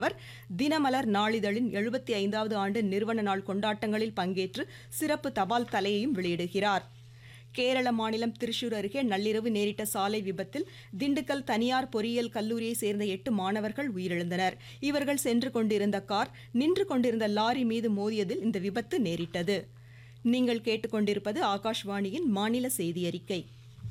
அவர் தினமலர் நாளிதழின் எழுபத்தி ஐந்தாவது ஆண்டு நிறுவன நாள் கொண்டாட்டங்களில் பங்கேற்று சிறப்பு தபால் தலையையும் வெளியிடுகிறார் கேரள மாநிலம் திருச்சூர் அருகே நள்ளிரவு நேரிட்ட சாலை விபத்தில் திண்டுக்கல் தனியார் பொறியியல் கல்லூரியைச் சேர்ந்த எட்டு மாணவர்கள் உயிரிழந்தனர் இவர்கள் சென்று கொண்டிருந்த கார் நின்று கொண்டிருந்த லாரி மீது மோதியதில் இந்த விபத்து நேரிட்டது நீங்கள் கேட்டுக்கொண்டிருப்பது ஆகாஷ்வாணியின் மாநில செய்தி அறிக்கை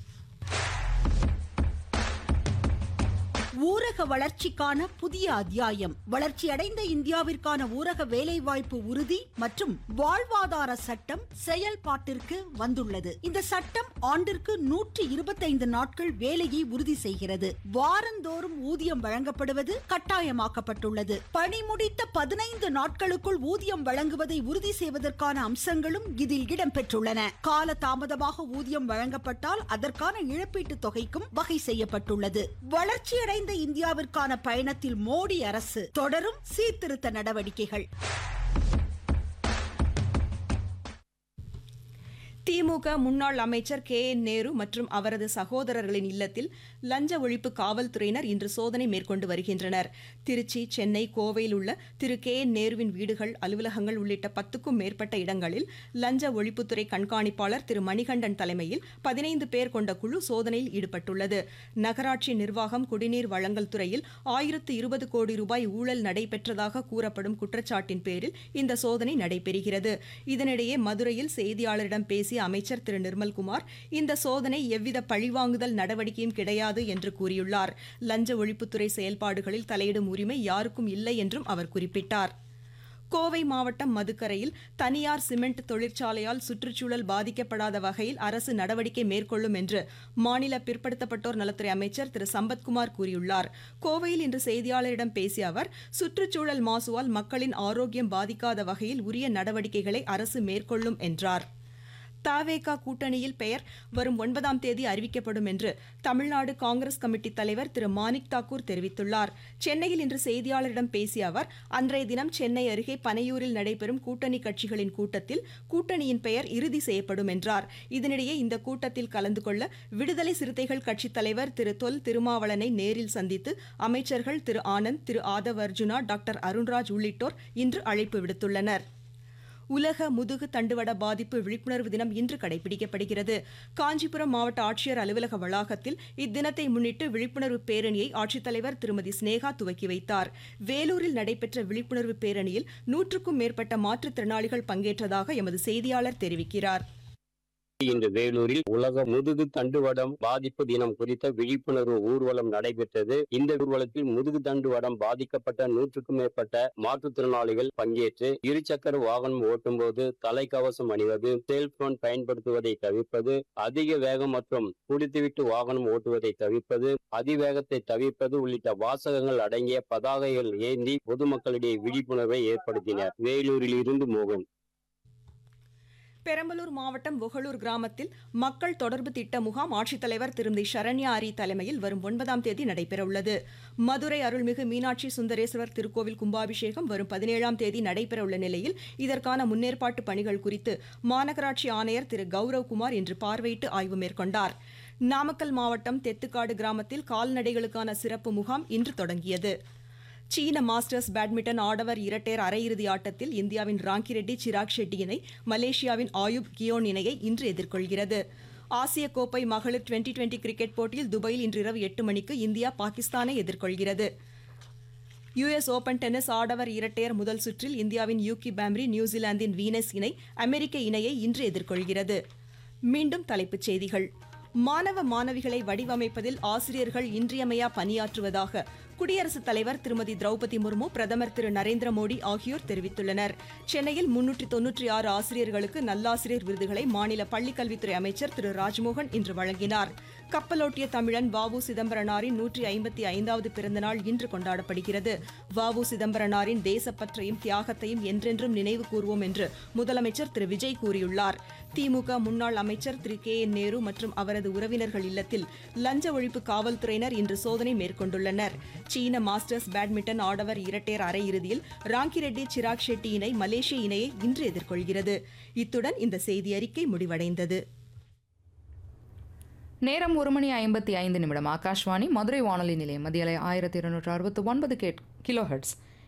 ஊரக வளர்ச்சிக்கான புதிய அத்தியாயம் வளர்ச்சியடைந்த இந்தியாவிற்கான ஊரக வேலைவாய்ப்பு உறுதி மற்றும் வாழ்வாதார சட்டம் செயல்பாட்டிற்கு வந்துள்ளது இந்த சட்டம் ஆண்டிற்கு நூற்றி இருபத்தைந்து நாட்கள் வேலையை உறுதி செய்கிறது வாரந்தோறும் ஊதியம் வழங்கப்படுவது கட்டாயமாக்கப்பட்டுள்ளது பணி முடித்த பதினைந்து நாட்களுக்குள் ஊதியம் வழங்குவதை உறுதி செய்வதற்கான அம்சங்களும் இதில் இடம்பெற்றுள்ளன கால தாமதமாக ஊதியம் வழங்கப்பட்டால் அதற்கான இழப்பீட்டுத் தொகைக்கும் வகை செய்யப்பட்டுள்ளது வளர்ச்சியடைந்த இந்தியாவிற்கான பயணத்தில் மோடி அரசு தொடரும் சீர்திருத்த நடவடிக்கைகள் திமுக முன்னாள் அமைச்சர் கே என் நேரு மற்றும் அவரது சகோதரர்களின் இல்லத்தில் லஞ்ச ஒழிப்பு காவல்துறையினர் இன்று சோதனை மேற்கொண்டு வருகின்றனர் திருச்சி சென்னை கோவையில் உள்ள திரு கே என் நேருவின் வீடுகள் அலுவலகங்கள் உள்ளிட்ட பத்துக்கும் மேற்பட்ட இடங்களில் லஞ்ச ஒழிப்புத்துறை கண்காணிப்பாளர் திரு மணிகண்டன் தலைமையில் பதினைந்து பேர் கொண்ட குழு சோதனையில் ஈடுபட்டுள்ளது நகராட்சி நிர்வாகம் குடிநீர் வழங்கல் துறையில் ஆயிரத்து இருபது கோடி ரூபாய் ஊழல் நடைபெற்றதாக கூறப்படும் குற்றச்சாட்டின் பேரில் இந்த சோதனை நடைபெறுகிறது இதனிடையே மதுரையில் செய்தியாளரிடம் பேசிய அமைச்சர் திரு நிர்மல்குமார் இந்த சோதனை எவ்வித பழிவாங்குதல் நடவடிக்கையும் கிடையாது என்று கூறியுள்ளார் லஞ்ச ஒழிப்புத்துறை செயல்பாடுகளில் தலையிடும் உரிமை யாருக்கும் இல்லை என்றும் அவர் குறிப்பிட்டார் கோவை மாவட்டம் மதுக்கரையில் தனியார் சிமெண்ட் தொழிற்சாலையால் சுற்றுச்சூழல் பாதிக்கப்படாத வகையில் அரசு நடவடிக்கை மேற்கொள்ளும் என்று மாநில பிற்படுத்தப்பட்டோர் நலத்துறை அமைச்சர் திரு சம்பத்குமார் கூறியுள்ளார் கோவையில் இன்று செய்தியாளரிடம் பேசிய அவர் சுற்றுச்சூழல் மாசுவால் மக்களின் ஆரோக்கியம் பாதிக்காத வகையில் உரிய நடவடிக்கைகளை அரசு மேற்கொள்ளும் என்றார் தாவேகா கூட்டணியில் பெயர் வரும் ஒன்பதாம் தேதி அறிவிக்கப்படும் என்று தமிழ்நாடு காங்கிரஸ் கமிட்டி தலைவர் திரு மாணிக் தாக்கூர் தெரிவித்துள்ளார் சென்னையில் இன்று செய்தியாளரிடம் பேசிய அவர் அன்றைய தினம் சென்னை அருகே பனையூரில் நடைபெறும் கூட்டணி கட்சிகளின் கூட்டத்தில் கூட்டணியின் பெயர் இறுதி செய்யப்படும் என்றார் இதனிடையே இந்த கூட்டத்தில் கலந்து கொள்ள விடுதலை சிறுத்தைகள் கட்சித் தலைவர் திரு தொல் திருமாவளனை நேரில் சந்தித்து அமைச்சர்கள் திரு ஆனந்த் திரு ஆதவ் அர்ஜுனா டாக்டர் அருண்ராஜ் உள்ளிட்டோர் இன்று அழைப்பு விடுத்துள்ளனர் உலக முதுகு தண்டுவட பாதிப்பு விழிப்புணர்வு தினம் இன்று கடைபிடிக்கப்படுகிறது காஞ்சிபுரம் மாவட்ட ஆட்சியர் அலுவலக வளாகத்தில் இத்தினத்தை முன்னிட்டு விழிப்புணர்வு பேரணியை ஆட்சித்தலைவர் திருமதி ஸ்னேகா துவக்கி வைத்தார் வேலூரில் நடைபெற்ற விழிப்புணர்வு பேரணியில் நூற்றுக்கும் மேற்பட்ட மாற்றுத்திறனாளிகள் பங்கேற்றதாக எமது செய்தியாளர் தெரிவிக்கிறார் இன்று வேலூரில் உலக முதுகு தண்டுவடம் பாதிப்பு தினம் குறித்த விழிப்புணர்வு ஊர்வலம் நடைபெற்றது இந்த ஊர்வலத்தில் முதுகு தண்டுவடம் பாதிக்கப்பட்ட நூற்றுக்கும் மேற்பட்ட மாற்றுத்திறனாளிகள் பங்கேற்று இருசக்கர வாகனம் ஓட்டும்போது தலைக்கவசம் அணிவது செல்போன் பயன்படுத்துவதை தவிர்ப்பது அதிக வேகம் மற்றும் குடித்துவிட்டு வாகனம் ஓட்டுவதை தவிர்ப்பது அதிவேகத்தை தவிர்ப்பது உள்ளிட்ட வாசகங்கள் அடங்கிய பதாகைகள் ஏந்தி பொதுமக்களிடையே விழிப்புணர்வை ஏற்படுத்தினர் வேலூரில் இருந்து மோகன் பெரம்பலூர் மாவட்டம் ஒகலூர் கிராமத்தில் மக்கள் தொடர்பு திட்ட முகாம் ஆட்சித்தலைவர் திருமதி சரண்யா அரி தலைமையில் வரும் ஒன்பதாம் தேதி நடைபெறவுள்ளது மதுரை அருள்மிகு மீனாட்சி சுந்தரேஸ்வரர் திருக்கோவில் கும்பாபிஷேகம் வரும் பதினேழாம் தேதி நடைபெறவுள்ள நிலையில் இதற்கான முன்னேற்பாட்டு பணிகள் குறித்து மாநகராட்சி ஆணையர் திரு கௌரவ்குமார் இன்று பார்வையிட்டு ஆய்வு மேற்கொண்டார் நாமக்கல் மாவட்டம் தெத்துக்காடு கிராமத்தில் கால்நடைகளுக்கான சிறப்பு முகாம் இன்று தொடங்கியது சீன மாஸ்டர்ஸ் பேட்மிண்டன் ஆடவர் இரட்டையர் அரையிறுதி ஆட்டத்தில் இந்தியாவின் ராங்கிரெட்டி சிராக் ஷெட்டி இணை மலேசியாவின் ஆயுப் கியோன் இணையை இன்று எதிர்கொள்கிறது ஆசிய கோப்பை மகளிர் டுவெண்டி டுவெண்டி கிரிக்கெட் போட்டியில் துபாயில் இன்று இரவு எட்டு மணிக்கு இந்தியா பாகிஸ்தானை எதிர்கொள்கிறது யுஎஸ் ஓபன் டென்னிஸ் ஆடவர் இரட்டையர் முதல் சுற்றில் இந்தியாவின் யூகி பாம்ரி நியூசிலாந்தின் வீனஸ் இணை அமெரிக்க இணையை இன்று எதிர்கொள்கிறது மீண்டும் தலைப்புச் செய்திகள் மாணவ மாணவிகளை வடிவமைப்பதில் ஆசிரியர்கள் இன்றியமையா பணியாற்றுவதாக குடியரசுத் தலைவர் திருமதி திரௌபதி முர்மு பிரதமர் திரு நரேந்திர மோடி ஆகியோர் தெரிவித்துள்ளனர் சென்னையில் முன்னூற்றி தொன்னூற்றி ஆறு ஆசிரியர்களுக்கு நல்லாசிரியர் விருதுகளை மாநில பள்ளிக்கல்வித்துறை அமைச்சர் திரு ராஜ்மோகன் இன்று வழங்கினார் கப்பலோட்டிய தமிழன் வாவு சிதம்பரனாரின் நூற்றி ஐம்பத்தி ஐந்தாவது பிறந்தநாள் இன்று கொண்டாடப்படுகிறது வாவு சிதம்பரனாரின் தேசப்பற்றையும் தியாகத்தையும் என்றென்றும் நினைவு கூர்வோம் என்று முதலமைச்சர் திரு விஜய் கூறியுள்ளார் திமுக முன்னாள் அமைச்சர் திரு கே என் நேரு மற்றும் அவரது உறவினர்கள் இல்லத்தில் லஞ்ச ஒழிப்பு காவல்துறையினர் இன்று சோதனை மேற்கொண்டுள்ளனர் சீன மாஸ்டர்ஸ் பேட்மிண்டன் ஆடவர் இரட்டையர் அரையிறுதியில் ராங்கிரெட்டி சிராக் ஷெட்டி இணை மலேசிய இணையை இன்று எதிர்கொள்கிறது இத்துடன் இந்த செய்தி அறிக்கை முடிவடைந்தது நேரம் ஒரு மணி ஐம்பத்தி ஐந்து நிமிடம் ஆகாஷ்வாணி மதுரை வானொலி நிலையம் மதியலை ஆயிரத்தி இருநூற்று அறுபத்தி ஒன்பது கேட் கிலோ ஹெர்ட்ஸ்